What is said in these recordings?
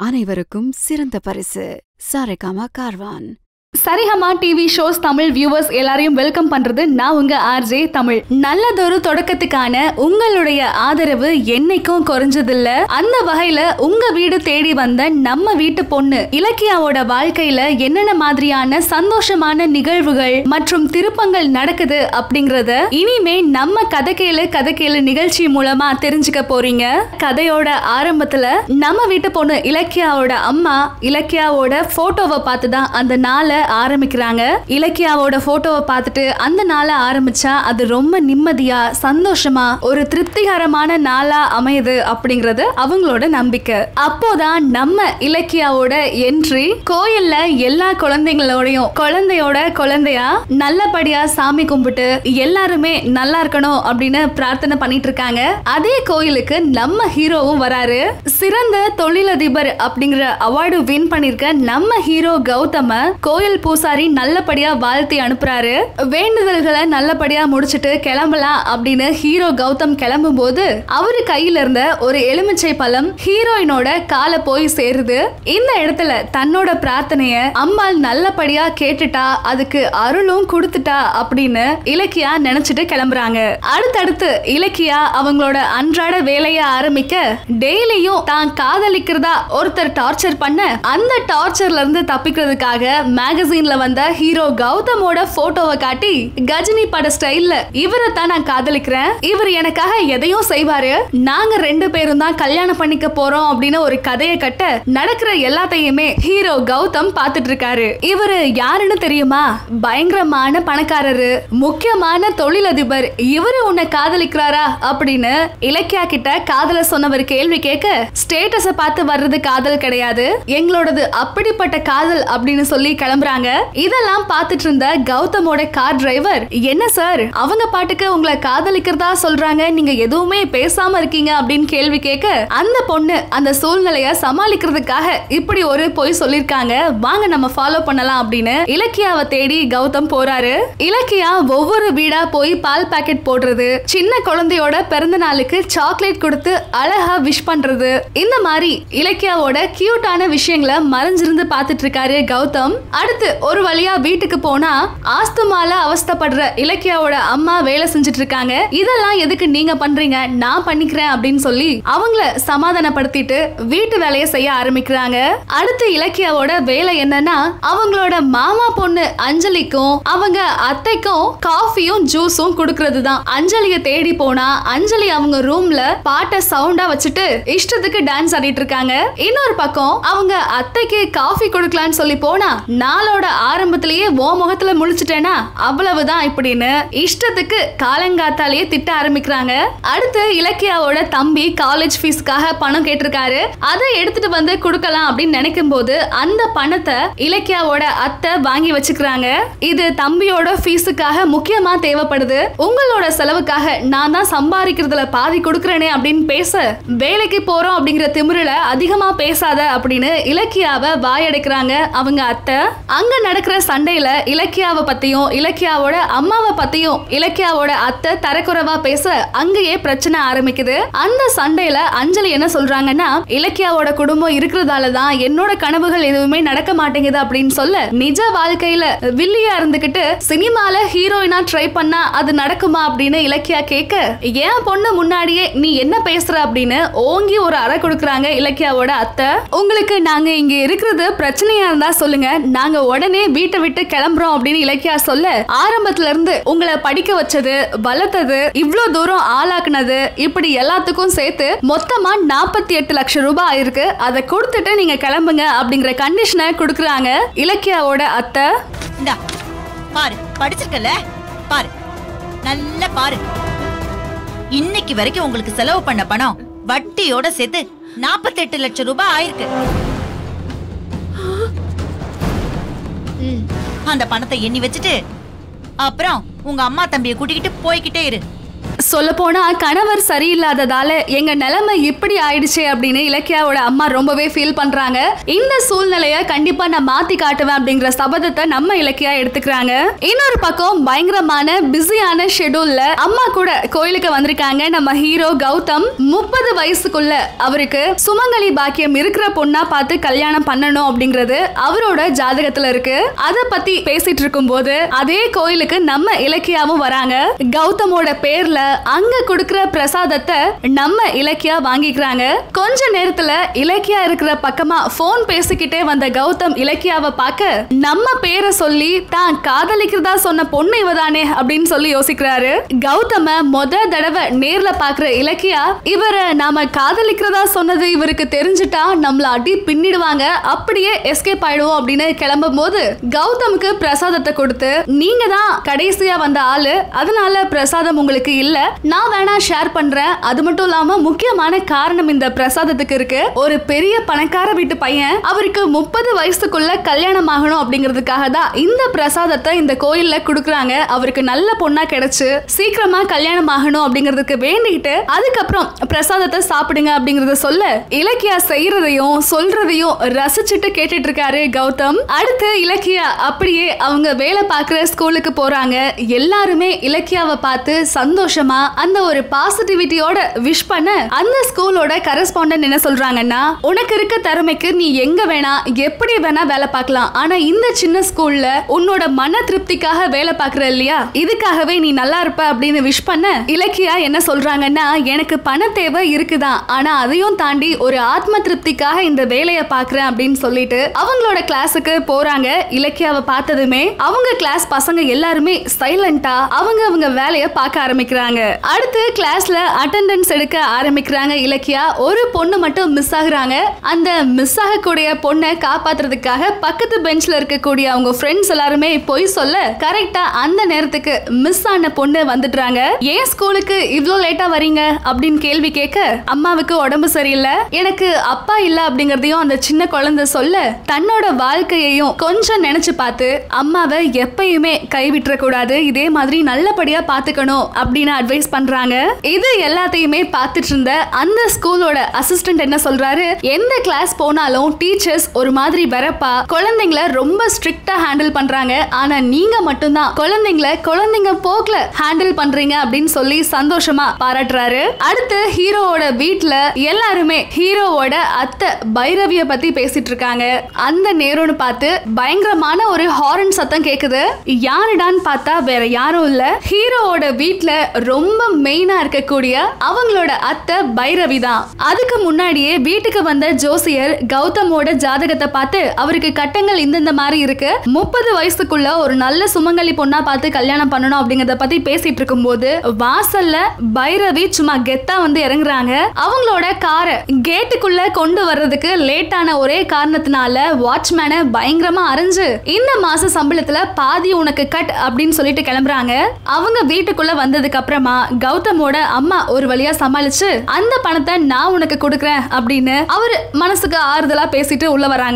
அனைவருக்கும் சிறந்த பரிசு Saregama Carvaan Saregama TV shows Tamil viewers எல்லாரையும் வெல்கம் பண்றது நான் உங்க ஆர்ஜே தமிழ் நல்லதொரு தொடக்கத்துக்கான உங்களுடைய ஆதரவு என்னைக்கும் குறைஞ்சதில்ல அந்த வகையில உங்க வீடு தேடி வந்த நம்ம வீட்டு பொண்ணு இலக்கியாவோட வாழ்க்கையில என்னென்ன மாதிரியான சந்தோஷமான நிகழ்வுகள் மற்றும் திருப்பங்கள் நடக்குது அப்படிங்கறத இனிமே நம்ம கதை கேளு கதை கேளு நிகழ்ச்சி மூலமா தெரிஞ்சுக்க போறீங்க கதையோட ஆரம்பத்துல நம்ம வீட்டு பொண்ணு இலக்கியாவோட அம்மா இலக்கியாவோட போட்டோவை பார்த்து தான் அந்த நாளை ஆரம்பிக்கிறாங்க இலக்கியாவோட போட்டோவை பார்த்துட்டு அந்த நாளை ஆரம்பிச்சா அது ரொம்ப நிம்மதியா சந்தோஷமா ஒரு திருப்திகரமான நாளா அமையுது அப்படிங்கறது அவங்களோட நம்பிக்கை அப்போதான் நம்ம இலக்கியாவோட என்ட்ரி கோயில்ல எல்லா குழந்தைங்களோடையும் குழந்தையோட குழந்தையா நல்லபடியா சாமி கும்பிட்டு எல்லாருமே நல்லா இருக்கணும் அப்படின்னு பிரார்த்தனை பண்ணிட்டு இருக்காங்க அதே கோயிலுக்கு நம்ம ஹீரோவும் வராரு சிறந்த தொழிலதிபர் அப்படிங்கிற அவார்டு வின் பண்ணிருக்க நம்ம ஹீரோ கௌதம கோயில் பூசாரி நல்லபடியா வாழ்த்தி அனுப்புறாரு வேண்டுதல்களை நல்லபடியா முடிச்சிட்டு கிளம்பலாம் அப்படின்னு ஹீரோ கௌதம் கிளம்பும் போது அவரு கையில இருந்த ஒரு எலுமிச்சை பழம் ஹீரோயினோட காலை போய் சேருது இந்த இடத்துல தன்னோட பிரார்த்தனைய அம்மாள் நல்லபடியா கேட்டுட்டா அதுக்கு அருளும் கொடுத்துட்டா அப்படின்னு இலக்கியா நினைச்சிட்டு கிளம்புறாங்க அடுத்தடுத்து இலக்கியா அவங்களோட அன்றாட வேலைய ஆரம்பிக்க டெய்லியும் தான் காதலிக்கிறதா ஒருத்தர் டார்ச்சர் பண்ண அந்த டார்ச்சர்ல இருந்து தப்பிக்கிறதுக்காக மேகசீன்ல வந்த ஹீரோ கௌதமோட போட்டோவை காட்டி கஜினி பட ஸ்டைல்ல இவரை தான் நான் காதலிக்கிறேன் இவர் எனக்காக எதையும் செய்வாரு நாங்க ரெண்டு பேரும் தான் கல்யாணம் பண்ணிக்க போறோம் அப்படின்னு ஒரு கதையை கட்ட நடக்கிற எல்லாத்தையுமே ஹீரோ கௌதம் பார்த்துட்டு இருக்காரு இவரு யாருன்னு தெரியுமா பயங்கரமான பணக்காரரு முக்கியமான தொழிலதிபர் இவரு உன்னை காதலிக்கிறாரா அப்படின்னு இலக்கியா கிட்ட காதல சொன்னவர் கேள்வி கேட்க ஸ்டேட்டஸ பார்த்து வர்றது காதல் கிடையாது எங்களோடது அப்படிப்பட்ட காதல் அப்படின்னு சொல்லி கிளம்புறாங்க இதெல்லாம் பார்த்துட்டு இருந்த கௌதமோட கார் டிரைவர் என்ன சார் அவங்க பாட்டுக்கு உங்களை காதலிக்கிறதா சொல்றாங்க நீங்க எதுவுமே பேசாம இருக்கீங்க அப்படின்னு கேள்வி கேட்க அந்த பொண்ணு அந்த சூழ்நிலைய சமாளிக்கிறதுக்காக இப்படி ஒரு பொய் சொல்லிருக்காங்க வாங்க நம்ம ஃபாலோ பண்ணலாம் அப்படின்னு இலக்கியாவை தேடி கௌதம் போறாரு இலக்கியா ஒவ்வொரு வீடா போய் பால் பாக்கெட் போடுறது சின்ன குழந்தையோட பிறந்த நாளுக்கு சாக்லேட் கொடுத்து அழகா விஷ் பண்றது இந்த மாதிரி இலக்கியாவோட கியூட்டான விஷயங்களை மறைஞ்சிருந்து பார்த்துட்டு இருக்காரு கௌதம் அடுத்து ஒரு வழியா வீட்டுக்கு போனா ஆஸ்துமால அவஸ்தைப்படுற இலக்கியாவோட அம்மா வேலை செஞ்சுட்டு இருக்காங்க இதெல்லாம் எதுக்கு நீங்க பண்றீங்க நான் பண்ணிக்கிறேன் அப்படின்னு சொல்லி அவங்கள சமாதானப்படுத்திட்டு வீட்டு வேலையை செய்ய ஆரம்பிக்கிறாங்க அடுத்து இலக்கியாவோட வேலை என்னன்னா அவங்களோட மாமா பொண்ணு அஞ்சலிக்கும் அவங்க அத்தைக்கும் காஃபியும் ஜூஸும் கொடுக்கறது தான் அஞ்சலிய தேடி போனா அஞ்சலி அவங்க ரூம்ல பாட்டை சவுண்டா வச்சுட்டு இஷ்டத்துக்கு டான்ஸ் ஆடிட்டு இருக்காங்க இன்னொரு பக்கம் அவங்க அத்தைக்கு காஃபி கொடுக்கலான்னு சொல்லி போனா நாளோட ஆரம்பத்திலேயே ஓ முகத்துல முழிச்சிட்டேனா அவ்வளவுதான் இப்படின்னு இஷ்டத்துக்கு காலங்காத்தாலேயே திட்ட ஆரம்பிக்கிறாங்க அடுத்து இலக்கியாவோட தம்பி காலேஜ் ஃபீஸ்க்காக பணம் கேட்டிருக்காரு அதை எடுத்துட்டு வந்து கொடுக்கலாம் அப்படின்னு நினைக்கும் போது அந்த பணத்தை இலக்கியாவோட அத்தை வாங்கி வச்சுக்கிறாங்க இது தம்பியோட ஃபீஸுக்காக முக்கியமா தேவைப்படுது உங்களோட செலவுக்காக நான் தான் சம்பாதிக்கிறதுல பாதி கொடுக்கறேனே அப்படின்னு பேச வேலைக்கு போறோம் அப்படிங்கிற திமிருல அதிகமா பேசாத அப்படின்னு இலக்கியாவை வாயடைக்கிறாங்க அவங்க அத்தை அங்க நடக்கிற சண்டையில இலக்கியாவை பத்தியும் இலக்கியாவோட அம்மாவை பத்தியும் இலக்கியாவோட அத்தை தரக்குறைவா பேச அங்கேயே பிரச்சனை ஆரம்பிக்குது அந்த சண்டையில அஞ்சலி என்ன சொல்றாங்கன்னா இலக்கியாவோட குடும்பம் இருக்கிறதால தான் என்னோட கனவுகள் எதுவுமே நடக்க மாட்டேங்குது அப்படின்னு சொல்ல நிஜ வாழ்க்கையில வில்லியா இருந்துகிட்டு சினிமால ஹீரோயினா ட்ரை பண்ணா அது நடக்குமா அப்படின்னு இலக்கியா கேட்க என் பொண்ணு முன்னாடியே நீ என்ன பேசுற அப்படின்னு ஓங்கி ஒரு அறை கொடுக்குறாங்க இலக்கியாவோட அத்தை உங்களுக்கு நாங்க இங்க இருக்கிறது பிரச்சனையா இருந்தா சொல்லுங்க நாங்க உடனே வீட்டை விட்டு கிளம்புறோம் அப்படின்னு இலக்கியா சொல்ல ஆரம்பத்துல இருந்து உங்களை படிக்க வச்சது வளர்த்தது இவ்ளோ தூரம் ஆளாக்குனது இப்படி எல்லாத்துக்கும் சேர்த்து மொத்தமா நாற்பத்தி எட்டு லட்சம் ரூபாய் ஆயிருக்கு அதை கொடுத்துட்டு நீங்க கிளம்புங்க அப்படிங்கிற கண்டிஷனை கொடுக்குறாங்க இலக்கியாவோட அத்தை இந்தா பாரு படிச்சிருக்கல பாரு நல்லா பாரு இன்னைக்கு வரைக்கும் உங்களுக்கு செலவு பண்ண பணம் வட்டியோட சேர்த்து 48 லட்சம் ரூபாய் ஆயிருக்கு அந்த பணத்தை எண்ணி வச்சுட்டு அப்புறம் உங்க அம்மா தம்பியை கூட்டிக்கிட்டு போய்கிட்டே இரு சொல்ல போனா கணவர் சரியில்லாததால எங்க நிலைமை இப்படி ஆயிடுச்சே அப்படின்னு இலக்கியாவோட அம்மா ரொம்பவே ஃபீல் பண்றாங்க இந்த சூழ்நிலைய கண்டிப்பா நான் மாத்தி காட்டுவேன் அப்படிங்கிற சபதத்தை நம்ம இலக்கியா எடுத்துக்கிறாங்க இன்னொரு பக்கம் பயங்கரமான பிஸியான ஷெட்யூல்ல அம்மா கூட கோயிலுக்கு வந்திருக்காங்க நம்ம ஹீரோ கௌதம் முப்பது வயசுக்குள்ள அவருக்கு சுமங்கலி பாக்கியம் இருக்கிற பொண்ணா பார்த்து கல்யாணம் பண்ணணும் அப்படிங்கிறது அவரோட ஜாதகத்துல இருக்கு அத பத்தி பேசிட்டு இருக்கும்போது அதே கோயிலுக்கு நம்ம இலக்கியாவும் வராங்க கௌதமோட பேர்ல அங்க கொடுக்கிற பிரசாதத்தை நம்ம இலக்கியா வாங்கிக்கிறாங்க கொஞ்ச நேரத்துல இலக்கியா இருக்கிற பக்கமா போன் பேசிக்கிட்டே வந்த கௌதம் இலக்கியாவை பார்க்க நம்ம பேரை சொல்லி தான் காதலிக்கிறதா சொன்ன பொண்ணு இவதானே அப்படின்னு சொல்லி யோசிக்கிறாரு கௌதம முத தடவை நேர்ல பாக்குற இலக்கியா இவரை நாம காதலிக்கிறதா சொன்னது இவருக்கு தெரிஞ்சுட்டா நம்மள அடி பின்னிடுவாங்க அப்படியே எஸ்கேப் ஆயிடுவோம் அப்படின்னு கிளம்பும் போது கௌதமுக்கு பிரசாதத்தை கொடுத்து நீங்க தான் கடைசியா வந்த ஆளு அதனால பிரசாதம் உங்களுக்கு இல்ல நான் வேணா ஷேர் பண்றேன் அது மட்டும் இல்லாம முக்கியமான காரணம் இந்த பிரசாதத்துக்கு இருக்கு ஒரு பெரிய பணக்கார வீட்டு பையன் அவருக்கு முப்பது வயசுக்குள்ள கல்யாணம் ஆகணும் அப்படிங்கிறதுக்காக தான் இந்த பிரசாதத்தை இந்த கோயில்ல கொடுக்குறாங்க அவருக்கு நல்ல பொண்ணா கிடைச்சு சீக்கிரமா கல்யாணம் ஆகணும் அப்படிங்கிறதுக்கு வேண்டிக்கிட்டு அதுக்கப்புறம் பிரசாதத்தை சாப்பிடுங்க அப்படிங்கறத சொல்ல இலக்கியா செய்யறதையும் சொல்றதையும் ரசிச்சுட்டு கேட்டுட்டு இருக்காரு கௌதம் அடுத்து இலக்கியா அப்படியே அவங்க வேலை பார்க்குற ஸ்கூலுக்கு போறாங்க எல்லாருமே இலக்கியாவை பார்த்து சந்தோஷமா அந்த ஒரு பாசிட்டிவிட்டியோட விஷ் பண்ண அந்த ஸ்கூலோட கரஸ்பாண்டன்ட் என்ன சொல்றாங்கன்னா உனக்கு இருக்க திறமைக்கு நீ எங்க வேணா எப்படி வேணா வேலை பார்க்கலாம் ஆனா இந்த சின்ன ஸ்கூல்ல உன்னோட மன திருப்திக்காக வேலை பார்க்கற இல்லையா இதுக்காகவே நீ நல்லா இருப்ப அப்படின்னு விஷ் பண்ண இலக்கியா என்ன சொல்றாங்கன்னா எனக்கு பண தேவை இருக்குதான் ஆனா அதையும் தாண்டி ஒரு ஆத்ம திருப்திக்காக இந்த வேலையை பார்க்கறேன் அப்படின்னு சொல்லிட்டு அவங்களோட கிளாஸுக்கு போறாங்க இலக்கியாவை பார்த்ததுமே அவங்க கிளாஸ் பசங்க எல்லாருமே சைலண்டா அவங்க அவங்க வேலையை பார்க்க ஆரம்பிக்கிறாங்க அடுத்து கிளாஸ்ல அட்டெண்டன்ஸ் எடுக்க ஆரம்பிக்கிறாங்க இலக்கியா ஒரு பொண்ணு மட்டும் மிஸ் ஆகுறாங்க அந்த மிஸ் ஆகக்கூடிய பொண்ணை காப்பாத்துறதுக்காக பக்கத்து பெஞ்ச்ல இருக்கக்கூடிய அவங்க ஃப்ரெண்ட்ஸ் எல்லாருமே போய் சொல்ல கரெக்டா அந்த நேரத்துக்கு மிஸ் ஆன பொண்ணு வந்துடுறாங்க ஏன் ஸ்கூலுக்கு இவ்ளோ லேட்டா வரீங்க அப்படின்னு கேள்வி கேட்க அம்மாவுக்கு உடம்பு சரியில்லை எனக்கு அப்பா இல்ல அப்படிங்கறதையும் அந்த சின்ன குழந்தை சொல்ல தன்னோட வாழ்க்கையையும் கொஞ்சம் நினைச்சு பார்த்து அம்மாவை எப்பயுமே கைவிட்டுற கூடாது இதே மாதிரி நல்லபடியா பாத்துக்கணும் அப்படின்னு அட்வைஸ் பண்றாங்க இது எல்லாத்தையுமே பார்த்துட்டு இருந்த அந்த ஸ்கூலோட அசிஸ்டன்ட் என்ன சொல்றாரு எந்த கிளாஸ் போனாலும் டீச்சர்ஸ் ஒரு மாதிரி வரப்பா குழந்தைங்கள ரொம்ப ஸ்ட்ரிக்டா ஹேண்டில் பண்றாங்க ஆனா நீங்க மட்டும்தான் குழந்தைங்கள குழந்தைங்க போக்ல ஹேண்டில் பண்றீங்க அப்படின்னு சொல்லி சந்தோஷமா பாராட்டுறாரு அடுத்து ஹீரோவோட வீட்ல எல்லாருமே ஹீரோவோட அத்தை பைரவிய பத்தி பேசிட்டு இருக்காங்க அந்த நேரம்னு பார்த்து பயங்கரமான ஒரு ஹாரன் சத்தம் கேக்குது யாருடான்னு பார்த்தா வேற யாரும் இல்ல ஹீரோவோட வீட்ல ரொம்ப மெயினா இருக்கக்கூடிய அவங்களோட அத்தை பைரவி தான் அதுக்கு முன்னாடியே வீட்டுக்கு வந்த ஜோசியர் கௌதமோட ஜாதகத்தை பார்த்து அவருக்கு கட்டங்கள் இந்தந்த மாதிரி இருக்கு முப்பது வயசுக்குள்ள ஒரு நல்ல சுமங்கலி பொண்ணா பார்த்து கல்யாணம் பண்ணணும் அப்படிங்கறத பத்தி பேசிட்டு இருக்கும்போது வாசல்ல பைரவி சும்மா கெத்தா வந்து இறங்குறாங்க அவங்களோட காரை கேட்டுக்குள்ள கொண்டு வர்றதுக்கு லேட்டான ஒரே காரணத்தினால வாட்ச்மேனை பயங்கரமா அரைஞ்சு இந்த மாச சம்பளத்துல பாதி உனக்கு கட் அப்படின்னு சொல்லிட்டு கிளம்புறாங்க அவங்க வீட்டுக்குள்ள வந்ததுக்கு அப்புறமா கௌதமோட அம்மா ஒரு வழியா சமாளிச்சு அந்த பணத்தை நான் உனக்கு கொடுக்குறேன் அப்படின்னு அவரு மனசுக்கு ஆறுதலா பேசிட்டு உள்ள வராங்க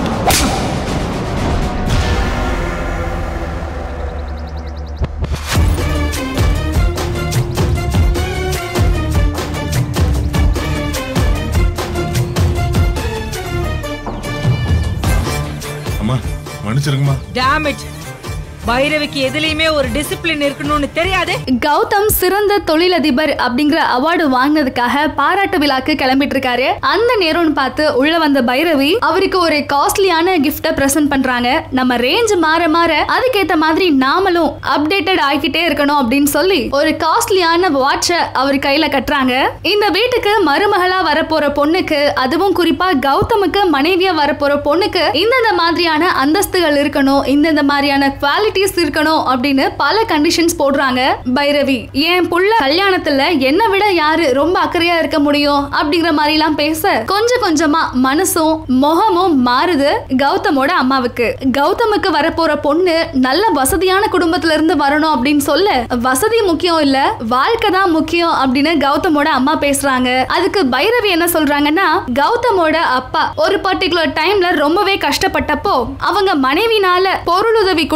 அம்மா மன்னிச்சிருங்கம்மா டேம் இட் பைரவிக்கு எதுலயுமே ஒரு டிசிப்ளின் இருக்கணும்னு தெரியாது கௌதம் சிறந்த தொழிலதிபர் அப்படிங்கிற அவார்டு வாங்கினதுக்காக பாராட்டு விழாக்கு கிளம்பிட்டு இருக்காரு அந்த நேரம்னு பார்த்து உள்ள வந்த பைரவி அவருக்கு ஒரு காஸ்ட்லியான கிஃப்ட பிரசன்ட் பண்றாங்க நம்ம ரேஞ்ச் மாற மாற அதுக்கேத்த மாதிரி நாமளும் அப்டேட்டட் ஆகிக்கிட்டே இருக்கணும் அப்படின்னு சொல்லி ஒரு காஸ்ட்லியான வாட்ச அவர் கையில கட்டுறாங்க இந்த வீட்டுக்கு மருமகளா வரப்போற பொண்ணுக்கு அதுவும் குறிப்பா கௌதமுக்கு மனைவியா வரப்போற பொண்ணுக்கு இந்தந்த மாதிரியான அந்தஸ்துகள் இருக்கணும் இந்தந்த மாதிரியான குவாலிட்டிஸ் இருக்கணும் அப்படின்னு பல கண்டிஷன்ஸ் போடுறாங்க பைரவி என் புள்ள கல்யாணத்துல என்ன விட யாரு ரொம்ப அக்கறையா இருக்க முடியும் அப்படிங்கிற மாதிரி எல்லாம் பேச கொஞ்சம் கொஞ்சமா மனசும் முகமும் மாறுது கௌதமோட அம்மாவுக்கு கௌதமுக்கு வரப்போற பொண்ணு நல்ல வசதியான குடும்பத்துல இருந்து வரணும் அப்படின்னு சொல்ல வசதி முக்கியம் இல்ல வாழ்க்கை தான் முக்கியம் அப்படின்னு கௌதமோட அம்மா பேசுறாங்க அதுக்கு பைரவி என்ன சொல்றாங்கன்னா கௌதமோட அப்பா ஒரு பர்டிகுலர் டைம்ல ரொம்பவே கஷ்டப்பட்டப்போ அவங்க மனைவினால பொருளுதவி கொடுத்து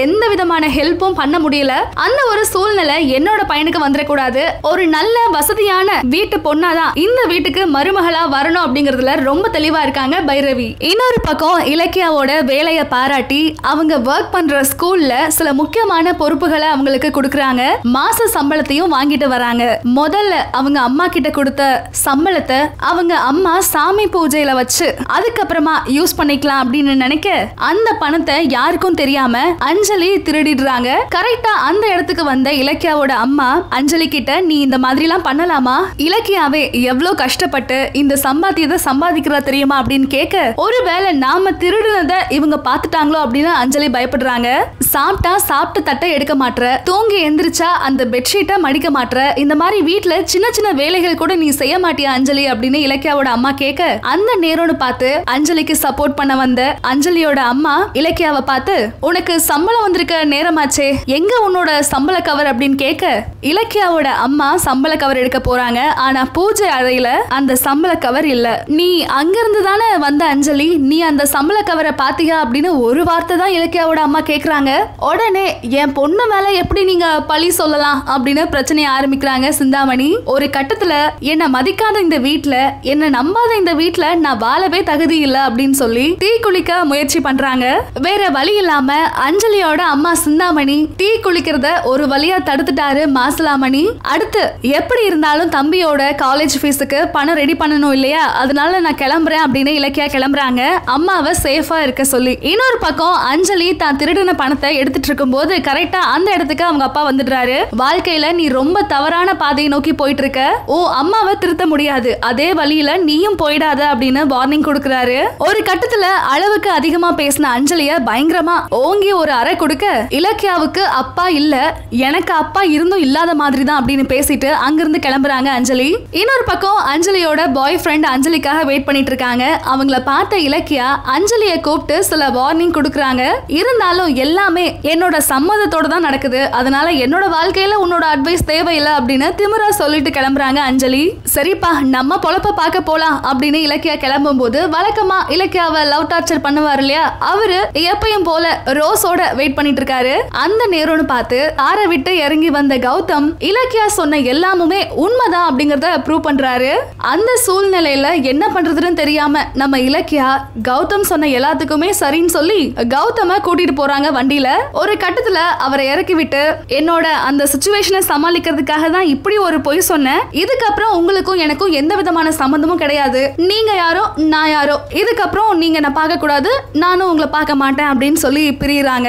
எந்த விதமான ஹெல்ப்பும் பண்ண முடியல அந்த ஒரு சூழ்நிலை என்னோட பையனுக்கு வந்துடக்கூடாது ஒரு நல்ல வசதியான வீட்டு பொண்ணாதான் இந்த வீட்டுக்கு மருமகளா வரணும் அப்படிங்கறதுல ரொம்ப தெளிவா இருக்காங்க பைரவி இன்னொரு பக்கம் இலக்கியாவோட வேலையை பாராட்டி அவங்க ஒர்க் பண்ற ஸ்கூல்ல சில முக்கியமான பொறுப்புகளை அவங்களுக்கு கொடுக்கறாங்க மாச சம்பளத்தையும் வாங்கிட்டு வராங்க முதல்ல அவங்க அம்மா கிட்ட கொடுத்த சம்பளத்தை அவங்க அம்மா சாமி பூஜையில வச்சு அதுக்கப்புறமா யூஸ் பண்ணிக்கலாம் அப்படின்னு நினைக்க அந்த பணத்தை யாருக்கும் தெரியாம அஞ்சலி திருடிடுறாங்க கரெக்டா அந்த இடத்துக்கு வந்த இலக்கியாவோட அம்மா அஞ்சலி கிட்ட நீ இந்த மாதிரி எல்லாம் பண்ணலாமா இலக்கியாவே எவ்வளவு கஷ்டப்பட்டு இந்த சம்பாத்தியத்தை சம்பாதிக்கிறா தெரியுமா அப்படின்னு கேட்க ஒருவேளை நாம திருடுனதை இவங்க பார்த்துட்டாங்களோ அப்படின்னு அஞ்சலி பயப்படுறாங்க சாப்பிட்டா சாப்பிட்டு தட்டை எடுக்க மாட்ற தூங்கி எந்திரிச்சா அந்த பெட்ஷீட்டை மடிக்க மாட்ற இந்த மாதிரி வீட்ல சின்ன சின்ன வேலைகள் கூட நீ செய்ய மாட்டியா அஞ்சலி அப்படின்னு இலக்கியாவோட அம்மா கேட்க அந்த நேரம்னு பார்த்து அஞ்சலிக்கு சப்போர்ட் பண்ண வந்த அஞ்சலியோட அம்மா இலக்கியாவை பார்த்து உனக்கு சம்பளம் வந்திருக்க நேரமாச்சே எங்க உன்னோட சம்பள கவர் அப்படின்னு கேட்க இலக்கியாவோட அம்மா சம்பள கவர் எடுக்க போறாங்க ஆனா பூஜை அறையில அந்த சம்பள கவர் இல்ல நீ அங்கிருந்து தானே வந்த அஞ்சலி நீ அந்த சம்பள கவரை பாத்தியா அப்படின்னு ஒரு வார்த்தை தான் இலக்கியாவோட அம்மா கேக்குறாங்க உடனே என் பொண்ணு மேல எப்படி நீங்க பழி சொல்லலாம் அப்படின்னு பிரச்சனைய ஆரம்பிக்கிறாங்க சிந்தாமணி ஒரு கட்டத்துல என்ன மதிக்காத இந்த வீட்ல என்ன நம்பாத இந்த வீட்ல நான் வாழவே தகுதி இல்ல அப்படின்னு சொல்லி தீ குளிக்க முயற்சி பண்றாங்க வேற வழி இல்லாம அஞ்சலியோட அம்மா சிந்தாமணி தீ குளிக்கிறத ஒரு வழியா தடுத்துட்டாரு மாசிலாமணி அடுத்து எப்படி இருந்தாலும் தம்பியோட காலேஜ் ஃபீஸுக்கு பணம் ரெடி பண்ணணும் இல்லையா அதனால நான் கிளம்புறேன் அப்படின்னு இலக்கியா கிளம்புறாங்க அம்மாவை சேஃபா இருக்க சொல்லி இன்னொரு பக்கம் அஞ்சலி தான் திருடின பணத்தை எடுத்துட்டு இருக்கும்போது கரெக்டா அந்த இடத்துக்கு அவங்க அப்பா வந்துடுறாரு வாழ்க்கையில நீ ரொம்ப தவறான பாதையை நோக்கி போயிட்டு இருக்க ஓ அம்மாவை திருத்த முடியாது அதே வழியில நீயும் போயிடாத அப்படின்னு வார்னிங் கொடுக்கறாரு ஒரு கட்டத்துல அளவுக்கு அதிகமா பேசின அஞ்சலிய பயங்கரமா ஓங்கி ஒரு அறை கொடுக்க இலக்கியாவுக்கு அப்பா இல்ல எனக்கு அப்பா இருந்தும் இல்லாத மாதிரி தான் அப்படின்னு பேசிட்டு அங்கிருந்து கிளம்புறாங்க அஞ்சலி இன்னொரு பக்கம் அஞ்சலியோட பாய் ஃப்ரெண்ட் அஞ்சலிக்காக வெயிட் பண்ணிட்டு இருக்காங்க அவங்கள பார்த்த இலக்கியா அஞ்சலிய கூப்பிட்டு சில வார்னிங் கொடுக்கறாங்க இருந்தாலும் எல்லாமே என்னோட சம்மதத்தோட தான் நடக்குது அதனால என்னோட வாழ்க்கையில உன்னோட அட்வைஸ் தேவையில்லை அப்படின்னு திமிரா சொல்லிட்டு கிளம்புறாங்க அஞ்சலி சரிப்பா நம்ம பொழப்ப பார்க்க போலாம் அப்படின்னு இலக்கியா கிளம்பும் போது வழக்கமா இலக்கியாவை லவ் டார்ச்சர் பண்ணுவார் இல்லையா அவரு எப்பயும் போல ரோஸோட வெயிட் பண்ணிட்டு இருக்காரு அந்த நேரம்னு பார்த்து ஆரை விட்டு இறங்கி வந்த கௌதம் இலக்கியா சொன்ன எல்லாமுமே உண்மைதான் அப்படிங்கறத ப்ரூவ் பண்றாரு அந்த சூழ்நிலையில என்ன பண்றதுன்னு தெரியாம நம்ம இலக்கியா கௌதம் சொன்ன எல்லாத்துக்குமே சரின்னு சொல்லி கௌதம கூட்டிட்டு போறாங்க வண்டியில ஒரு கட்டத்துல அவரை இறக்கி விட்டு என்னோட அந்த சுச்சுவேஷனை சமாளிக்கிறதுக்காக தான் இப்படி ஒரு பொய் சொன்னேன் இதுக்கப்புறம் உங்களுக்கும் எனக்கும் எந்த விதமான சம்மந்தமும் கிடையாது நீங்க யாரோ நான் யாரோ இதுக்கப்புறம் நீங்க என்ன பார்க்க கூடாது நானும் உங்களை பார்க்க மாட்டேன் அப்படின்னு சொல்லி பிரியுறாங்க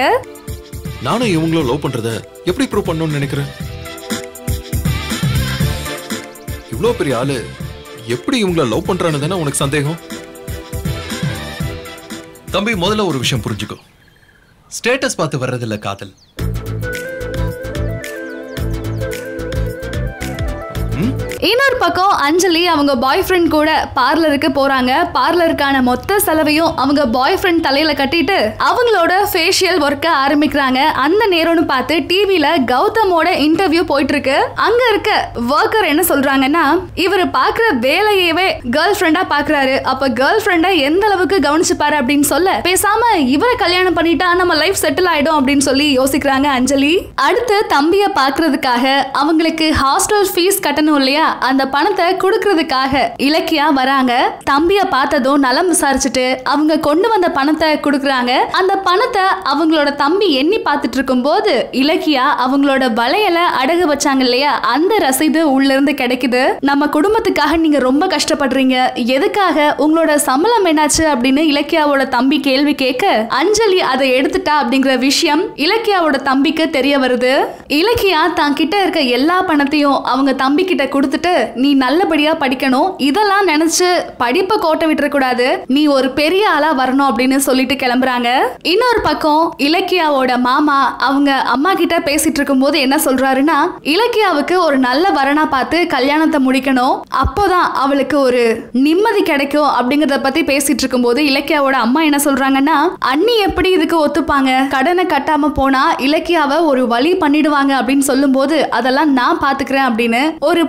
நானும் இவங்களும் லவ் பண்றத எப்படி ப்ரூவ் பண்ணணும்னு நினைக்கிறேன் இவ்வளோ பெரிய ஆளு எப்படி இவங்கள லவ் பண்றான்னு தானே உனக்கு சந்தேகம் தம்பி முதல்ல ஒரு விஷயம் புரிஞ்சுக்கோ ஸ்டேட்டஸ் பார்த்து வர்றதில்ல காதல் இன்னொரு பக்கம் அஞ்சலி அவங்க பாய் ஃப்ரெண்ட் கூட பார்லருக்கு போறாங்க பார்லருக்கான மொத்த செலவையும் அவங்க பாய் ஃப்ரெண்ட் தலையில கட்டிட்டு அவங்களோட ஃபேஷியல் ஒர்க்க ஆரம்பிக்கிறாங்க அந்த நேரம்னு பார்த்து டிவில கௌதமோட இன்டர்வியூ போயிட்டு இருக்கு அங்க இருக்க ஒர்க்கர் என்ன சொல்றாங்கன்னா இவர் பாக்குற வேலையவே கேர்ள் ஃப்ரெண்டா பாக்குறாரு அப்ப கேர்ள் ஃப்ரெண்டை எந்த அளவுக்கு கவனிச்சுப்பாரு அப்படின்னு சொல்ல பேசாம இவரை கல்யாணம் பண்ணிட்டா நம்ம லைஃப் செட்டில் ஆயிடும் அப்படின்னு சொல்லி யோசிக்கிறாங்க அஞ்சலி அடுத்து தம்பிய பாக்குறதுக்காக அவங்களுக்கு ஹாஸ்டல் ஃபீஸ் கட்டணும் இல்லையா அந்த பணத்தை கொடுக்கறதுக்காக இலக்கியா வராங்க தம்பிய பார்த்ததும் நலம் விசாரிச்சுட்டு அவங்க கொண்டு வந்த பணத்தை கொடுக்கறாங்க அந்த பணத்தை அவங்களோட தம்பி எண்ணி பார்த்துட்டு இருக்கும்போது இலக்கியா அவங்களோட வளையல அடகு வச்சாங்க இல்லையா அந்த ரசீது உள்ள இருந்து கிடைக்குது நம்ம குடும்பத்துக்காக நீங்க ரொம்ப கஷ்டப்படுறீங்க எதுக்காக உங்களோட சம்பளம் என்னாச்சு அப்படின்னு இலக்கியாவோட தம்பி கேள்வி கேட்க அஞ்சலி அதை எடுத்துட்டா அப்படிங்கிற விஷயம் இலக்கியாவோட தம்பிக்கு தெரிய வருது இலக்கியா தான் கிட்ட இருக்க எல்லா பணத்தையும் அவங்க தம்பி கிட்ட கொடுத்துட்டு நீ நல்லபடியா படிக்கணும் இதெல்லாம் நினைச்சு படிப்பை கோட்டை விட்டுற கூடாது நீ ஒரு பெரிய ஆளா வரணும் அப்படின்னு சொல்லிட்டு கிளம்புறாங்க இன்னொரு பக்கம் இலக்கியாவோட மாமா அவங்க அம்மா கிட்ட பேசிட்டு இருக்கும்போது என்ன சொல்றாருன்னா இலக்கியாவுக்கு ஒரு நல்ல வரனா பார்த்து கல்யாணத்தை முடிக்கணும் அப்போதான் அவளுக்கு ஒரு நிம்மதி கிடைக்கும் அப்படிங்கறத பத்தி பேசிட்டு இருக்கும்போது இலக்கியாவோட அம்மா என்ன சொல்றாங்கன்னா அண்ணி எப்படி இதுக்கு ஒத்துப்பாங்க கடனை கட்டாம போனா இலக்கியாவை ஒரு வழி பண்ணிடுவாங்க அப்படின்னு சொல்லும்போது அதெல்லாம் நான் பாத்துக்கிறேன் அப்படின்னு ஒரு பொறுப்புள்ள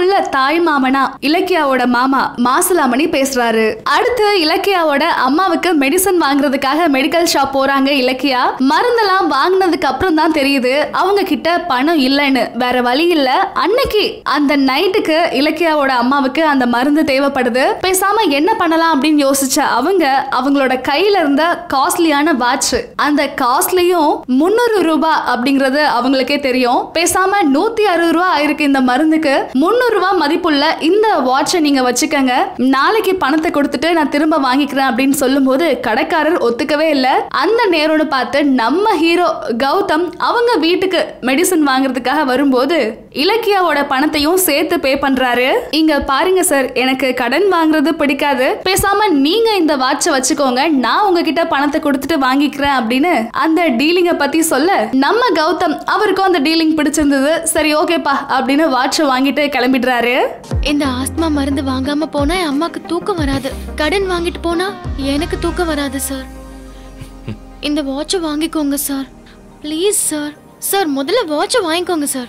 மதிப்புள்ள தாய் மாமனா இலக்கியாவோட மாமா மாசுலாமணி பேசுறாரு அடுத்து இலக்கியாவோட அம்மாவுக்கு மெடிசன் வாங்குறதுக்காக மெடிக்கல் ஷாப் போறாங்க இலக்கியா மருந்தெல்லாம் வாங்கினதுக்கு அப்புறம் தான் தெரியுது அவங்க கிட்ட பணம் இல்லைன்னு வேற வழி இல்ல அன்னைக்கு அந்த நைட்டுக்கு இலக்கியாவோட அம்மாவுக்கு அந்த மருந்து தேவைப்படுது பேசாம என்ன பண்ணலாம் அப்படின்னு யோசிச்ச அவங்க அவங்களோட கையில இருந்த காஸ்ட்லியான வாட்ச் அந்த காஸ்ட்லியும் முந்நூறு ரூபாய் அப்படிங்கறது அவங்களுக்கே தெரியும் பேசாம நூத்தி அறுபது ரூபாய் ஆயிருக்கு இந்த மருந்துக்கு முந்நூறு ரூபாய் மதிப்புள்ள இந்த வாட்சை நீங்க வச்சுக்கோங்க நாளைக்கு பணத்தை கொடுத்துட்டு நான் திரும்ப வாங்கிக்கிறேன் அப்படின்னு சொல்லும்போது கடைக்காரர் ஒத்துக்கவே இல்ல அந்த நேரம்னு பார்த்து நம்ம ஹீரோ கௌதம் அவங்க வீட்டுக்கு மெடிசன் வாங்குறதுக்காக வரும்போது இலக்கியாவோட பணத்தையும் சேர்த்து பே பண்றாரு இங்க பாருங்க சார் எனக்கு கடன் வாங்குறது பிடிக்காது பேசாம நீங்க இந்த வாட்சை வச்சுக்கோங்க நான் உங்ககிட்ட பணத்தை கொடுத்துட்டு வாங்கிக்கிறேன் அப்படின்னு அந்த டீலிங்க பத்தி சொல்ல நம்ம கௌதம் அவருக்கும் அந்த டீலிங் பிடிச்சிருந்தது சரி ஓகேப்பா அப்படின்னு வாட்சை வாங்கிட்டு கிளம்பிடுறாரு இந்த ஆஸ்மா மருந்து வாங்காம போனா என் அம்மாக்கு தூக்கம் வராது கடன் வாங்கிட்டு போனா எனக்கு தூக்கம் வராது சார் இந்த வாட்சை வாங்கிக்கோங்க சார் ப்ளீஸ் சார் சார் முதல்ல வாட்சை வாங்கிக்கோங்க சார்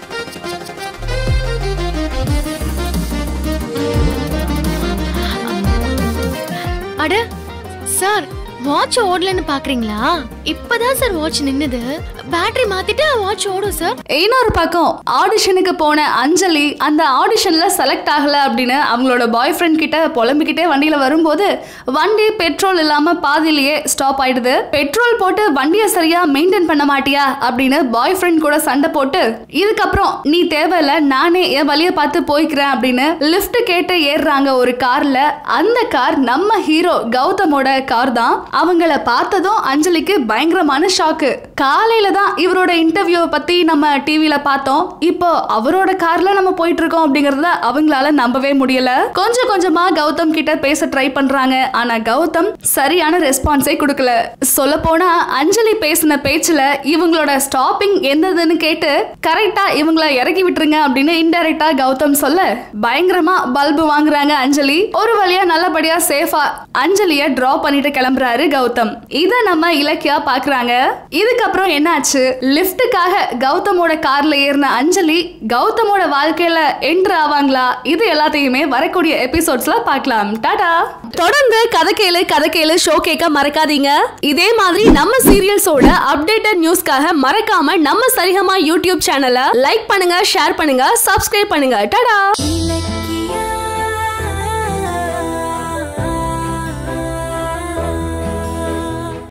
அட சார் வாட்ச் ஓடலன்னு பாக்குறீங்களா இப்பதான் சார் வாட்ச் நின்னுது பேட்டரி மாத்திட்டு வாட்ச் ஓடும் சார் இன்னொரு பக்கம் ஆடிஷனுக்கு போன அஞ்சலி அந்த ஆடிஷன்ல செலக்ட் ஆகல அப்படின்னு அவங்களோட பாய் ஃப்ரெண்ட் கிட்ட புலம்பிக்கிட்டே வண்டியில வரும்போது வண்டி பெட்ரோல் இல்லாம பாதியிலேயே ஸ்டாப் ஆயிடுது பெட்ரோல் போட்டு வண்டியை சரியா மெயின்டைன் பண்ண மாட்டியா அப்படின்னு பாய் ஃப்ரெண்ட் கூட சண்டை போட்டு இதுக்கப்புறம் நீ தேவையில்ல நானே என் வழியை பார்த்து போய்க்கிறேன் அப்படின்னு லிஃப்ட் கேட்டு ஏறுறாங்க ஒரு கார்ல அந்த கார் நம்ம ஹீரோ கௌதமோட கார் தான் அவங்கள பார்த்ததும் அஞ்சலிக்கு பயங்கரமான ஷாக்கு காலையில தான் இவரோட இன்டர்வியூ பத்தி நம்ம டிவில பார்த்தோம் இப்போ அவரோட கார்ல நம்ம போயிட்டு இருக்கோம் அப்படிங்கறத அவங்களால நம்பவே முடியல கொஞ்சம் கொஞ்சமா கௌதம் கிட்ட பேச ட்ரை பண்றாங்க ஆனா கௌதம் சரியான ரெஸ்பான்ஸே கொடுக்கல சொல்ல போனா அஞ்சலி பேசின பேச்சுல இவங்களோட ஸ்டாப்பிங் எந்ததுன்னு கேட்டு கரெக்டா இவங்கள இறக்கி விட்டுருங்க அப்படின்னு இன்டைரக்டா கௌதம் சொல்ல பயங்கரமா பல்பு வாங்குறாங்க அஞ்சலி ஒரு வழியா நல்லபடியா சேஃபா அஞ்சலிய டிரா பண்ணிட்டு கிளம்புறாரு கௌதம் இத நம்ம இலக்கியா பாக்குறாங்க இதுக்கப்புறம் என்னாச்சு லிஃப்ட்டுக்காக கௌதமோட கார்ல ஏறின அஞ்சலி கௌதமோட வாழ்க்கையில என்ட்ரு ஆவாங்களா இது எல்லாத்தையுமே வரக்கூடிய எபிசோட்ஸ்ல பார்க்கலாம் டாடா தொடர்ந்து கதை கேளு கதை கேளு ஷோ கேட்க மறக்காதீங்க இதே மாதிரி நம்ம சீரியல்ஸோட அப்டேட்டட் நியூஸ்க்காக மறக்காம நம்ம சரிகமா யூடியூப் சேனலை லைக் பண்ணுங்க ஷேர் பண்ணுங்க சப்ஸ்கிரைப் பண்ணுங்க டாடா இலக்கிய